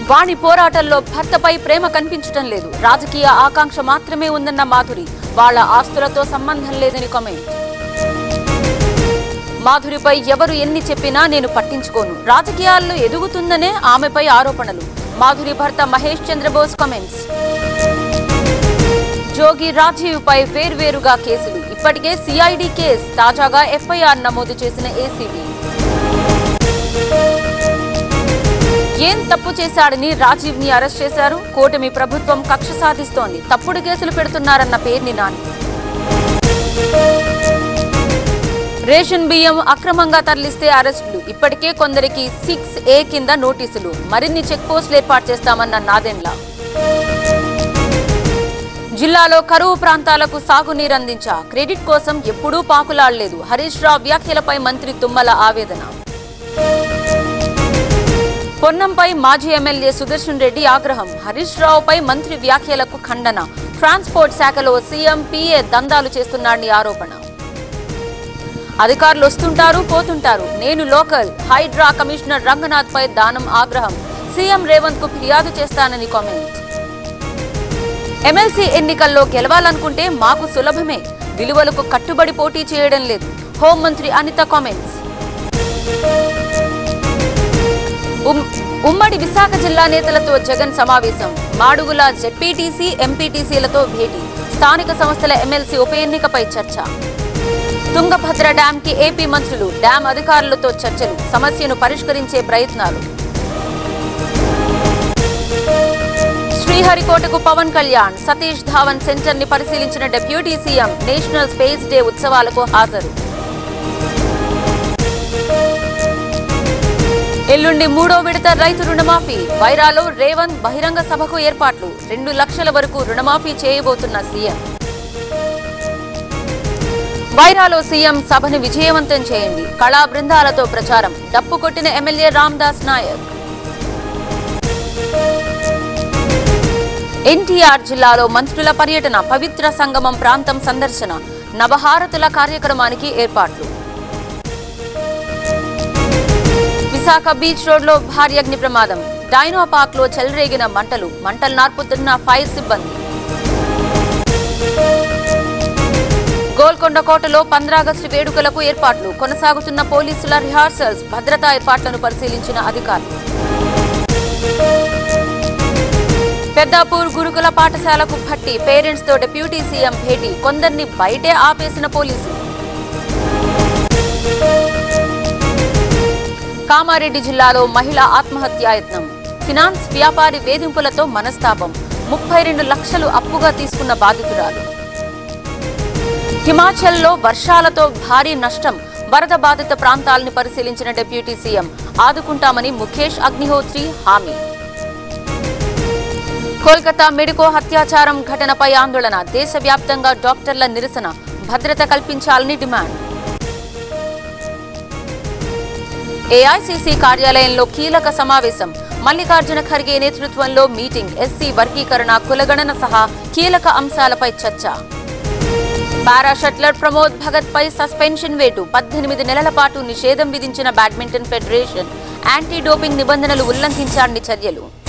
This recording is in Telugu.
వాణి పోరాటంలో భర్తపై ప్రేమ కనిపించటం లేదు రాజకీయ ఆకాంక్ష మాత్రమే ఉందన్న మాధురి వాళ్ళ ఆస్తులతో సంబంధం లేదని కామెంట్ మాధురిపై ఎవరు ఎన్ని చెప్పినా నేను పట్టించుకోను రాజకీయాల్లో ఎదుగుతుందనే ఆమెపై ఆరోపణలు మాధురి భర్త మహేష్ చంద్రబోస్ కామెంట్స్ జోగి రాజీవ్ పై వేర్వేరుగా కేసులు ఇప్పటికే సిఐడి కేసు తాజాగా ఎఫ్ఐఆర్ నమోదు చేసిన ఏసీబీ ఏం తప్పు చేశాడని రాజీవ్ ని అరెస్ట్ చేశారు కూటమి ప్రభుత్వం కక్ష సాధిస్తోంది తప్పుడు కేసులు పెడుతున్నారన్న పేర్ని నాని రేషన్ బియ్యం అక్రమంగా తరలిస్తే అరెస్టులు ఇప్పటికే కొందరికి సిక్స్ ఏ కింద నోటీసులు మరిన్ని చెక్ పోస్టులు ఏర్పాటు చేస్తామన్న నాదెండ్ల జిల్లాలో కరువు ప్రాంతాలకు సాగునీరు అందించా క్రెడిట్ కోసం ఎప్పుడూ పాకులాడలేదు హరీష్ రావు వ్యాఖ్యలపై మంత్రి తుమ్మల ఆవేదన పొన్నంపై మాజీ ఎమ్మెల్యే సుదర్శన్ రెడ్డి ఆగ్రహం హరీష్ రావుపై మంత్రి వ్యాఖ్యలకు ఖండన ట్రాన్స్పోర్ట్ శాఖలో సీఎం పీఏ దందాలు చేస్తున్నాడని ఆరోపణ అధికారులు వస్తుంటారు పోతుంటారు నేను లోకల్ హైడ్రా కమిషనర్ రంగనాథ్ పై దానం ఆగ్రహం సీఎం రేవంత్ కు ఫిర్యాదు చేస్తానని కామెంట్ ఎమ్మెల్సీ ఎన్నికల్లో గెలవాలనుకుంటే మాకు సులభమే విలువలకు కట్టుబడి పోటీ చేయడం లేదు హోంమంత్రి అనిత కామెంట్స్ ఉమ్- ఉమ్మడి విశాఖ జిల్లా నేతలతో జగన్ సమావేశం మాడుగుల జెడ్పీటీసీ ఎంపీటీసీలతో భేటీ స్థానిక సంస్థల ఎమ్మెల్సీ ఉప ఎన్నికపై చర్చ తుంగభద్ర డ్యాం కి ఏపీ మంత్రులు డ్యాం అధికారులతో చర్చలు సమస్యను పరిష్కరించే ప్రయత్నాలు శ్రీహరికోటకు పవన్ కళ్యాణ్ సతీష్ ధావన్ సెంటర్ ని పరిశీలించిన deputy CM national space day ఉత్సవాలకు హాజరు ఎల్లుండి మూడో విడత రైతు రుణమాఫీ వైరాలో రేవంత్ బహిరంగ సభకు ఏర్పాట్లు రెండు లక్షల వరకు రుణమాఫీ చేయబోతున్న సీఎం వైరాలో సీఎం సభను విజయవంతం చేయండి కళా బృందాలతో ప్రచారం డప్పు కొట్టిన ఎమ్మెల్యే రామ్దాస్ నాయక్ ఎన్టీఆర్ జిల్లాలో మంత్రుల పర్యటన పవిత్ర సంగమం ప్రాంతం సందర్శన నవహారతుల కార్యక్రమానికి ఏర్పాట్లు విశాఖ బీచ్ రోడ్ లో భారీ అగ్ని ప్రమాదం డైనో పార్క్ లో చెలరేగిన మంటలు మంటలు నార్పుతున్న ఫైర్ సిబ్బంది గోల్కొండ కోటలో పంద్రాగస్టు వేడుకలకు ఏర్పాట్లు కొనసాగుతున్న పోలీసుల రిహార్సల్స్ భద్రతా ఏర్పాట్లను పరిశీలించిన అధికారులు పెద్దాపూర్ గురుకుల పాఠశాలకు భట్టి పేరెంట్స్ తో డిప్యూటీ సీఎం భేటీ కొందరిని బయటే ఆపేసిన పోలీసులు కామారెడ్డి జిల్లాలో మహిళ ఆత్మహత్యాయత్నం ఫినాన్స్ వ్యాపారి వేధింపులతో మనస్తాపం ముప్పై రెండు లక్షలు అప్పుగా తీసుకున్న బాధితురాలు హిమాచల్లో వర్షాలతో భారీ నష్టం వరద బాధిత ప్రాంతాలను పరిశీలించిన డిప్యూటీ సీఎం ఆదుకుంటామని ముఖేష్ అగ్నిహోత్రి హామీ కోల్కతా మెడికో హత్యాచారం ఘటనపై ఆందోళన దేశవ్యాప్తంగా డాక్టర్ల నిరసన భద్రత కల్పించాలని డిమాండ్ ఏఐసీసీ కార్యాలయంలో కీలక సమావేశం మల్లికార్జున ఖర్గే నేతృత్వంలో మీటింగ్ ఎస్సీ వర్గీకరణ కులగణన సహా కీలక అంశాలపై చర్చ పారా షట్లర్ ప్రమోద్ భగత్ పై సస్పెన్షన్ వేటు పద్దెనిమిది నెలల పాటు నిషేధం విధించిన బ్యాడ్మింటన్ ఫెడరేషన్ యాంటీ డోపింగ్ నిబంధనలు ఉల్లంఘించారని చర్యలు